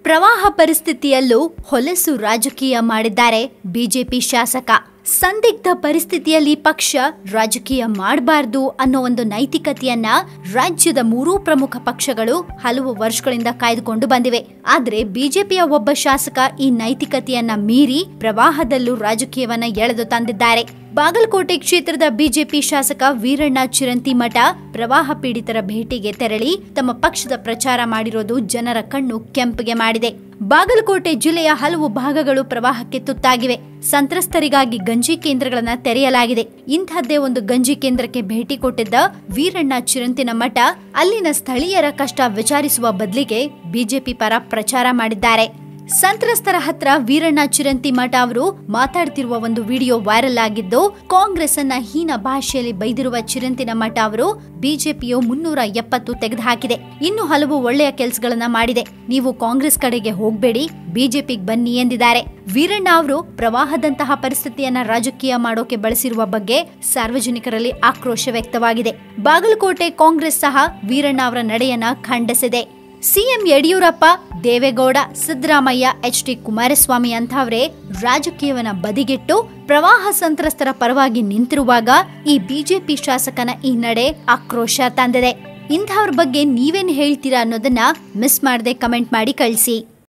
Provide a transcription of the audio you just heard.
ಪ್ರವಾಹ ಪರಿಸ್ಥಿತಿಯಲ್ಲೂ ಹೊಲಸು ರಾಜಕೀಯ ಮಾಡಿದ್ದಾರೆ ಬಿಜೆಪಿ ಶಾಸಕ ಸಂದಿಗ್ಧ ಪರಿಸ್ಥಿತಿಯಲ್ಲಿ ಪಕ್ಷ ರಾಜಕೀಯ ಮಾಡಬಾರ್ದು ಅನ್ನೋ ಒಂದು ನೈತಿಕತೆಯನ್ನ ರಾಜ್ಯದ ಮೂರೂ ಪ್ರಮುಖ ಪಕ್ಷಗಳು ಹಲವು ವರ್ಷಗಳಿಂದ ಕಾಯ್ದುಕೊಂಡು ಬಂದಿವೆ ಆದ್ರೆ ಬಿಜೆಪಿಯ ಒಬ್ಬ ಶಾಸಕ ಈ ನೈತಿಕತೆಯನ್ನ ಮೀರಿ ಪ್ರವಾಹದಲ್ಲೂ ರಾಜಕೀಯವನ್ನ ಎಳೆದು ತಂದಿದ್ದಾರೆ ಬಾಗಲಕೋಟೆ ಕ್ಷೇತ್ರದ ಬಿಜೆಪಿ ಶಾಸಕ ವೀರಣ್ಣ ಚಿರಂತಿಮಠ ಪ್ರವಾಹ ಪೀಡಿತರ ಭೇಟಿಗೆ ತೆರಳಿ ತಮ್ಮ ಪಕ್ಷದ ಪ್ರಚಾರ ಮಾಡಿರೋದು ಜನರ ಕಣ್ಣು ಕೆಂಪಗೆ ಮಾಡಿದೆ ಬಾಗಲಕೋಟೆ ಜಿಲ್ಲೆಯ ಹಲವು ಭಾಗಗಳು ಪ್ರವಾಹಕ್ಕೆ ತುತ್ತಾಗಿವೆ ಸಂತ್ರಸ್ತರಿಗಾಗಿ ಗಂಜಿ ಕೇಂದ್ರಗಳನ್ನ ತೆರೆಯಲಾಗಿದೆ ಇಂಥದ್ದೇ ಒಂದು ಗಂಜಿ ಕೇಂದ್ರಕ್ಕೆ ಭೇಟಿ ಕೊಟ್ಟಿದ್ದ ವೀರಣ್ಣ ಚಿರಂತಿನ ಮಠ ಅಲ್ಲಿನ ಸ್ಥಳೀಯರ ಕಷ್ಟ ವಿಚಾರಿಸುವ ಬದಲಿಗೆ ಬಿಜೆಪಿ ಪರ ಪ್ರಚಾರ ಮಾಡಿದ್ದಾರೆ ಸಂತ್ರಸ್ತರ ಹತ್ರ ವೀರಣ್ಣ ಚಿರಂತಿ ಮಠ ಅವರು ಮಾತಾಡ್ತಿರುವ ಒಂದು ವಿಡಿಯೋ ವೈರಲ್ ಆಗಿದ್ದು ಕಾಂಗ್ರೆಸ್ ಅನ್ನ ಹೀನ ಭಾಷೆಯಲ್ಲಿ ಬೈದಿರುವ ಚಿರಂತಿನ ಮಠ ಅವರು ಬಿಜೆಪಿಯು ಮುನ್ನೂರ ಎಪ್ಪತ್ತು ತೆಗೆದುಹಾಕಿದೆ ಇನ್ನು ಹಲವು ಒಳ್ಳೆಯ ಕೆಲಸಗಳನ್ನ ಮಾಡಿದೆ ನೀವು ಕಾಂಗ್ರೆಸ್ ಕಡೆಗೆ ಹೋಗ್ಬೇಡಿ ಬಿಜೆಪಿಗೆ ಬನ್ನಿ ಎಂದಿದ್ದಾರೆ ವೀರಣ್ಣ ಅವರು ಪ್ರವಾಹದಂತಹ ಪರಿಸ್ಥಿತಿಯನ್ನ ರಾಜಕೀಯ ಮಾಡೋಕೆ ಬಳಸಿರುವ ಬಗ್ಗೆ ಸಾರ್ವಜನಿಕರಲ್ಲಿ ಆಕ್ರೋಶ ವ್ಯಕ್ತವಾಗಿದೆ ಬಾಗಲಕೋಟೆ ಕಾಂಗ್ರೆಸ್ ಸಹ ವೀರಣ್ಣ ಅವರ ನಡೆಯನ್ನ ಖಂಡಿಸಿದೆ CM Yediyurappa Devegowda Siddaramaiah H D Kumaraswamy ಅಂತವರೇ ರಾಜಕೀಯವನ್ನ ಬದಿಗಿಟ್ಟು ಪ್ರವಾಹ ಸಂತ್ರಸ್ತರ ಪರವಾಗಿ ನಿಂತಿರುವಾಗ ಈ ಬಿಜೆಪಿ ಶಾಸಕನ ಈ ನಡೆ ಆಕ್ರೋಶ ತಂದಿದೆ ಇಂಥವ್ರ ಬಗ್ಗೆ ನೀವೇನ್ ಹೇಳ್ತೀರಾ ಅನ್ನೋದನ್ನ ಮಿಸ್ ಮಾಡದೆ ಕಮೆಂಟ್ ಮಾಡಿ ಕಳಿಸಿ